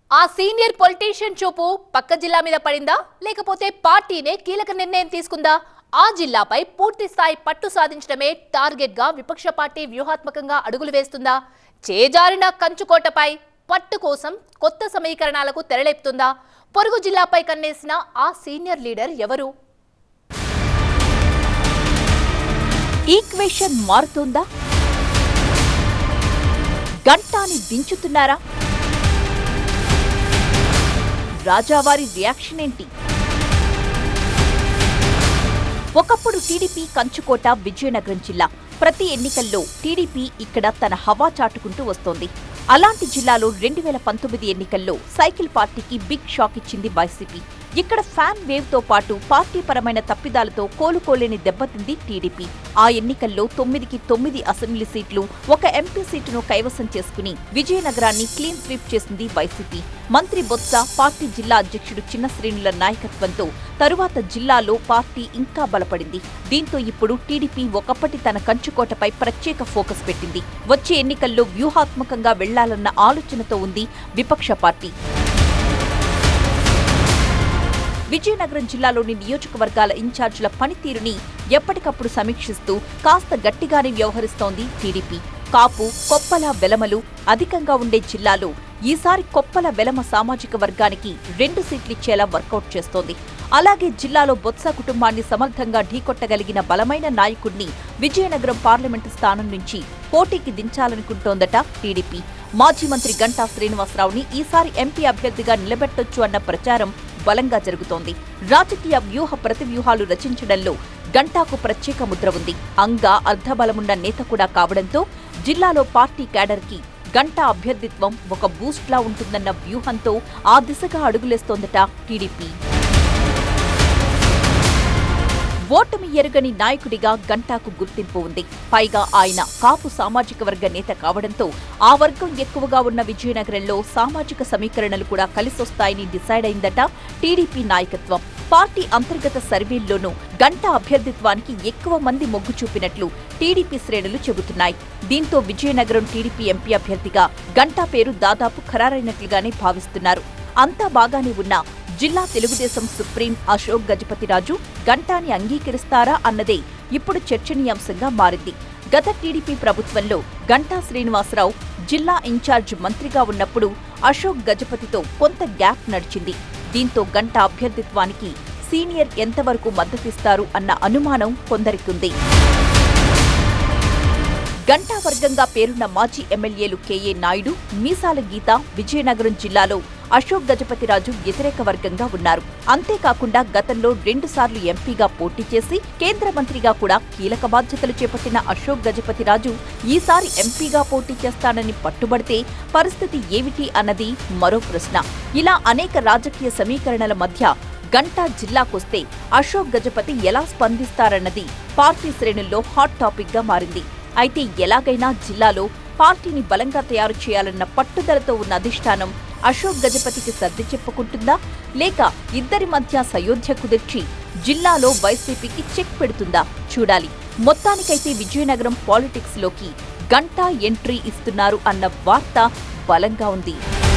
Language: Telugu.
ఆ సీనియర్ పొలిటీషియన్ చూపు పక్క జిల్లా మీద పడిందా లేకపోతే పార్టీనే కీలక నిర్ణయం తీసుకుందా ఆ జిల్లాపై పూర్తి స్థాయి పట్టు సాధించడమే టార్గెట్ గా విపక్ష పార్టీ వ్యూహాత్మకంగా అడుగులు వేస్తుందా చేజారిన కంచుకోటపై పట్టు కోసం కొత్త సమీకరణాలకు తెరలేపుతుందా పొరుగు జిల్లాపై కన్నేసిన ఆ సీనియర్ లీడర్ ఎవరు ఈక్వేషన్ మారుతోందా గంటాని దించుతున్నారా రాజావారి రియాక్షన్ ఏంటి ఒకప్పుడు టీడీపీ కంచుకోట విజయనగరం జిల్లా ప్రతి ఎన్నికల్లో టీడీపీ ఇక్కడ తన హవా చాటుకుంటూ వస్తోంది అలాంటి జిల్లాలో రెండు వేల పంతొమ్మిది ఎన్నికల్లో సైకిల్ పార్టీకి బిగ్ షాక్ ఇచ్చింది వైసీపీ ఇక్కడ ఫ్యాన్ వేవ్ తో పాటు పార్టీ పరమైన తప్పిదాలతో కోలుకోలేని దెబ్బతింది టీడీపీ ఆ ఎన్నికల్లో తొమ్మిదికి తొమ్మిది అసెంబ్లీ సీట్లు ఒక ఎంపీ సీటును కైవసం చేసుకుని విజయనగరాన్ని క్లీన్ స్వీప్ చేసింది వైసీపీ మంత్రి బొత్స పార్టీ జిల్లా అధ్యక్షుడు చిన్న శ్రేణుల నాయకత్వంతో తరువాత జిల్లాలో పార్టీ ఇంకా బలపడింది దీంతో ఇప్పుడు టీడీపీ ఒకప్పటి తన కంచుకోటపై ప్రత్యేక ఫోకస్ పెట్టింది వచ్చే ఎన్నికల్లో వ్యూహాత్మకంగా వెళ్లాలన్న ఆలోచనతో ఉంది విపక్ష పార్టీ విజయనగరం జిల్లాలోని నియోజకవర్గాల ఇన్ఛార్జీల పనితీరుని ఎప్పటికప్పుడు సమీక్షిస్తూ కాస్త గట్టిగానే వ్యవహరిస్తోంది టీడీపీ కాపు కొప్పల వెలమలు అధికంగా ఉండే జిల్లాలో ఈసారి కొప్పల వెలమ సామాజిక వర్గానికి రెండు సీట్లిచ్చేలా వర్కౌట్ చేస్తోంది అలాగే జిల్లాలో బొత్స కుటుంబాన్ని సమర్థంగా ఢీకొట్టగలిగిన బలమైన నాయకుడిని విజయనగరం పార్లమెంటు స్థానం నుంచి పోటీకి దించాలనుకుంటోందట టీడీపీ మాజీ మంత్రి గంటా శ్రీనివాసరావుని ఈసారి ఎంపీ అభ్యర్థిగా నిలబెట్టొచ్చు అన్న ప్రచారం బలంగా జరుగుతోంది రాజకీయ వ్యూహ ప్రతివ్యూహాలు రచించడంలో గంటాకు ప్రత్యేక ముద్ర ఉంది అంగా అర్ధబలమున్న నేత కూడా కావడంతో జిల్లాలో పార్టీ క్యాడర్కి గంటా అభ్యర్థిత్వం ఒక బూస్ట్లా ఉంటుందన్న వ్యూహంతో ఆ దిశగా అడుగులేస్తోందట టీడీపీ ఓటమి ఎరుగని నాయకుడిగా గంటాకు గుర్తింపు ఉంది పైగా ఆయన కాపు సామాజిక వర్గ నేత కావడంతో ఆ వర్గం ఎక్కువగా ఉన్న విజయనగరంలో సామాజిక సమీకరణలు కూడా కలిసొస్తాయని డిసైడ్ అయిందట టీడీపీ నాయకత్వం పార్టీ అంతర్గత సర్వేల్లోనూ గంటా అభ్యర్థిత్వానికి ఎక్కువ మంది మొగ్గు చూపినట్లు టీడీపీ శ్రేణులు చెబుతున్నాయి దీంతో విజయనగరం టీడీపీ ఎంపీ అభ్యర్థిగా గంటా పేరు దాదాపు ఖరారైనట్లుగానే భావిస్తున్నారు అంతా బాగానే ఉన్నా జిల్లా తెలుగుదేశం సుప్రీం అశోక్ గజపతిరాజు గంటాని అంగీకరిస్తారా అన్నదే ఇప్పుడు చర్చనీయాంశంగా మారింది గత టీడీపీ ప్రభుత్వంలో గంటా శ్రీనివాసరావు జిల్లా ఇన్ఛార్జ్ మంత్రిగా ఉన్నప్పుడు అశోక్ గజపతితో కొంత గ్యాప్ నడిచింది దీంతో గంటా అభ్యర్థిత్వానికి సీనియర్ ఎంతవరకు మద్దతిస్తారు అన్న అనుమానం కొందరికుంది గంటా వర్గంగా పేరున్న మాజీ ఎమ్మెల్యేలు కేఏ నాయుడు మీసాల గీత విజయనగరం జిల్లాలో అశోక్ గజపతిరాజు వ్యతిరేక వర్గంగా ఉన్నారు అంతేకాకుండా గతంలో రెండుసార్లు ఎంపీగా పోటీ చేసి కేంద్ర మంత్రిగా కూడా కీలక బాధ్యతలు చేపట్టిన అశోక్ గజపతిరాజు ఈసారి ఎంపీగా పోటీ చేస్తానని పట్టుబడితే పరిస్థితి ఏమిటి అన్నది మరో ప్రశ్న ఇలా అనేక రాజకీయ సమీకరణల మధ్య గంటా జిల్లాకొస్తే అశోక్ గజపతి ఎలా స్పందిస్తారన్నది పార్టీ శ్రేణుల్లో హాట్ టాపిక్ గా మారింది అయితే ఎలాగైనా జిల్లాలో పార్టీని బలంగా తయారు చేయాలన్న పట్టుదలతో ఉన్న అధిష్టానం అశోక్ గజపతికి సర్ది చెప్పుకుంటుందా లేక ఇద్దరి మధ్య సయోధ్య కుదిర్చి జిల్లాలో వైసీపీకి చెక్ పెడుతుందా చూడాలి మొత్తానికైతే విజయనగరం పాలిటిక్స్ లోకి గంటా ఎంట్రీ ఇస్తున్నారు అన్న వార్త బలంగా ఉంది